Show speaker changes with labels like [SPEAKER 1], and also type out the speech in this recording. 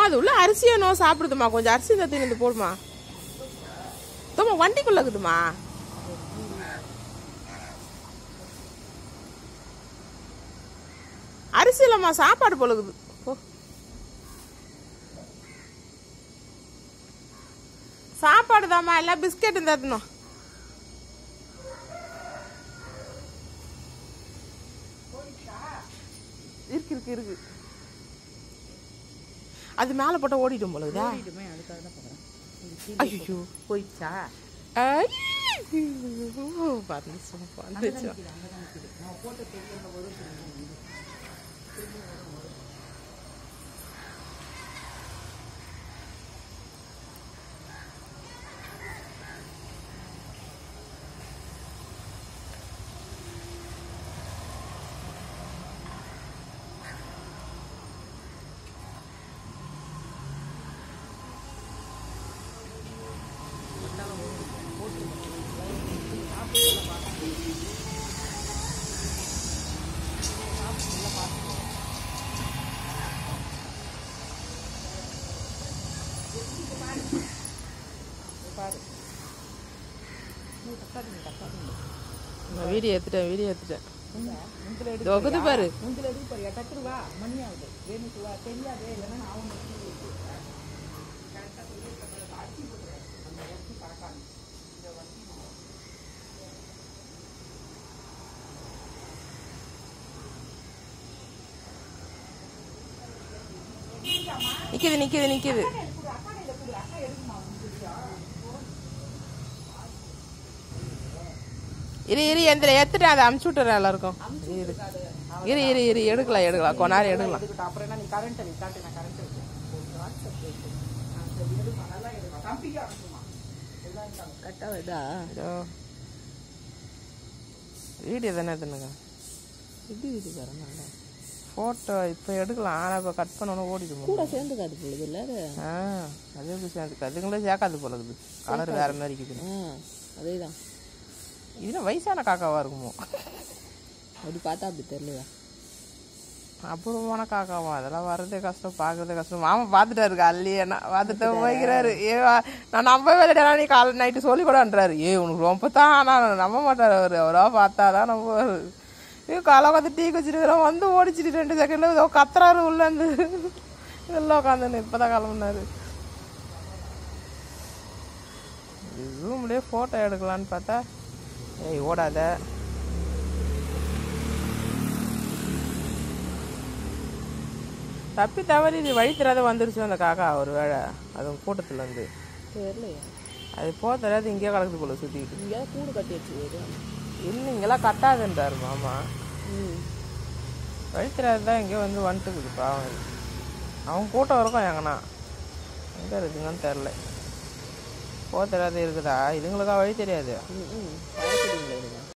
[SPEAKER 1] அது உள்ள அரிசியை நோ சாப்பிடுதுமா கொஞ்சம் அரிசி இந்த தின்னு போடுமா தோமா வண்டிக்குள்ள இருக்குதுமா அரிசி இல்லம்மா சாப்பாடு பொழுகுது போ சாப்பாடு தாம்மா எல்லாம் பிஸ்கெட் தரணும் இருக்கு இருக்கு இருக்கு அது மேலே போட்டால் ஓடிடும் போலதா
[SPEAKER 2] போயிடுமே அதுக்காக தான் பார்க்குறேன்
[SPEAKER 1] ஐயோ
[SPEAKER 2] போயிடுச்சா
[SPEAKER 1] வந்துச்சு வந்துச்சு
[SPEAKER 2] நான் போட்ட தெரியல ஒரு பாரு நீ தக்காளி தக்காளி
[SPEAKER 1] நான் வீடியோ எடுத்துட்டேன் வீடியோ எடுத்துட்டேன்
[SPEAKER 2] முந்தில் எடு
[SPEAKER 1] தொகுது பாரு
[SPEAKER 2] முந்தில் எடுத்து பாரு டக்குரு வா மணி ஆகுது வேணுக்கு வா தெரியாது இல்லைன்னா நான் அவனை
[SPEAKER 1] நிக்குது நிக்குது நிக்குது இரு இரு எந்திர எடுத்துட்டேன் அதை அமுச்சு விட்டுறேன் எல்லாருக்கும் இரு இரு இரு இரு எடுக்கலாம் எடுக்கலாம் கொஞ்ச நேரம் எடுக்கலாம்
[SPEAKER 2] எடுக்கட்டும் அப்புறம் என்ன நீ கரண்ட் நீ காட்டு நான் கரண்ட் கரெக்டாக வருதா
[SPEAKER 1] இதோ. வீடியோ தானே எடுத்துனுங்க
[SPEAKER 2] இது இது வரனால
[SPEAKER 1] ஃபோட்டோ இப்போ எடுக்கலாம் ஆனால் இப்போ கட் பண்ணணும் ஓடிடுமோ
[SPEAKER 2] கூட சேர்ந்துக்காது பொழுது இல்லை
[SPEAKER 1] ஆ அது எப்படி சேர்ந்துக்கு அதுங்களே சேர்க்காது போல இருக்குது கலர் வேற மாதிரி இருக்குது
[SPEAKER 2] ஆ அதே தான்
[SPEAKER 1] இதுனா வயசான காக்காவா இருக்குமோ
[SPEAKER 2] அப்படி பார்த்தா அப்படி தெரியலையா
[SPEAKER 1] அபூர்வமான காக்காவா அதெல்லாம் வர்றதே கஷ்டம் பார்க்கறதே கஷ்டம் மாமா பார்த்துட்டாரு அல்லியனா பார்த்துட்டு போய்க்கிறாரு ஏ வா- நான் நம்பவே இல்லைடா நீ காலை நைட்டு சொல்லி கூடன்றாரு ஏ உனக்கு ரொம்ப தான் ஆனால் நம்ப மாட்டார் அவர் அவரா பார்த்தாதான் நம்புவார் ஏ காலை உட்காந்து டீ குச்சிருக்கிறோம் வந்து ஓடிச்சிட்டு ரெண்டு செகண்ட்ல ஏதோ கத்துறாரு உள்ளேருந்து இதெல்லாம் உட்காந்துன்னு இப்போதான் கிளம்புனாரு ஜூம்லேயே ஃபோட்டோ எடுக்கலான்னு பார்த்தா ஏய் ஓடாத தப்பி தவறி இது வழி தெரியாத வந்துருச்சு அந்த காக்கா ஒரு வேளை அது கூட்டத்துல இருந்து
[SPEAKER 2] தெரியலையா
[SPEAKER 1] அது போக தெரியாது இங்கேயே கலக்குது போல சுத்திக்கிட்டு
[SPEAKER 2] இங்கே கூடு கட்டி வச்சு
[SPEAKER 1] இன்னும் இங்கெல்லாம் கட்டாதுன்றாரு மாமா
[SPEAKER 2] ம்
[SPEAKER 1] வழி தெரியாது தான் எங்கேயோ வந்து வந்துட்டுக்குது பாவம் இது. அவன் கூட்டம் இருக்கும் எங்கன்னா எங்கே இருக்குங்கன்னு தெரில போக தெரியாது இருக்குதா இதுங்களுக்கா வழி தெரியாது
[SPEAKER 2] ம் ம் பழக்கடிங்களா